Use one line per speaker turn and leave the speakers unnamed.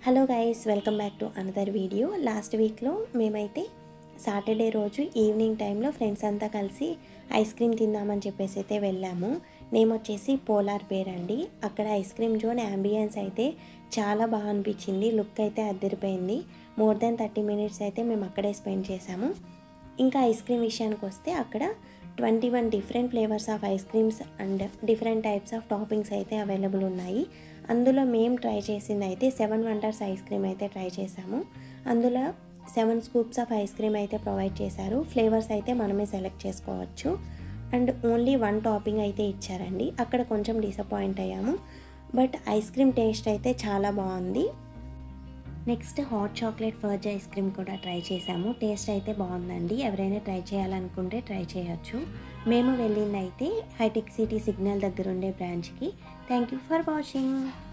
hello guys welcome back to another video last వీక్లో మేమైతే Saturday రోజు ఈవినింగ్ టైంలో ఫ్రెండ్స్ అంతా కలిసి ఐస్ క్రీమ్ తిందామని చెప్పేసి అయితే వెళ్ళాము నేమ్ వచ్చేసి పోలార్ బేర్ అండి అక్కడ ఐస్ క్రీమ్ జోన్ అంబియన్స్ అయితే చాలా బాగా అనిపించింది లుక్ అయితే అద్దరిపోయింది మోర్ దెన్ థర్టీ మినిట్స్ అయితే మేము అక్కడే స్పెండ్ చేసాము ఇంకా ఐస్ క్రీమ్ విషయానికి వస్తే అక్కడ twenty one different flavours of ice creams and different types of toppings అయితే అవైలబుల్ ఉన్నాయి అందులో మేము ట్రై చేసింది అయితే సెవెన్ వండర్స్ ఐస్ క్రీమ్ అయితే ట్రై చేసాము అందులో seven scoops of ice cream అయితే ప్రొవైడ్ చేశారు ఫ్లేవర్స్ అయితే మనమే సెలెక్ట్ చేసుకోవచ్చు అండ్ ఓన్లీ వన్ టాపింగ్ అయితే ఇచ్చారండి అక్కడ కొంచెం డిసప్పాయింట్ అయ్యాము బట్ ఐస్ క్రీమ్ టేస్ట్ అయితే చాలా బాగుంది next hot chocolate fudge ice cream కూడా ట్రై చేసాము టేస్ట్ అయితే బాగుందండి ఎవరైనా ట్రై చేయాలనుకుంటే ట్రై చేయొచ్చు మేము వెళ్ళింది అయితే హైటెక్ సిటీ సిగ్నల్ దగ్గర ఉండే బ్రాంచ్కి థ్యాంక్ యూ ఫర్ వాచింగ్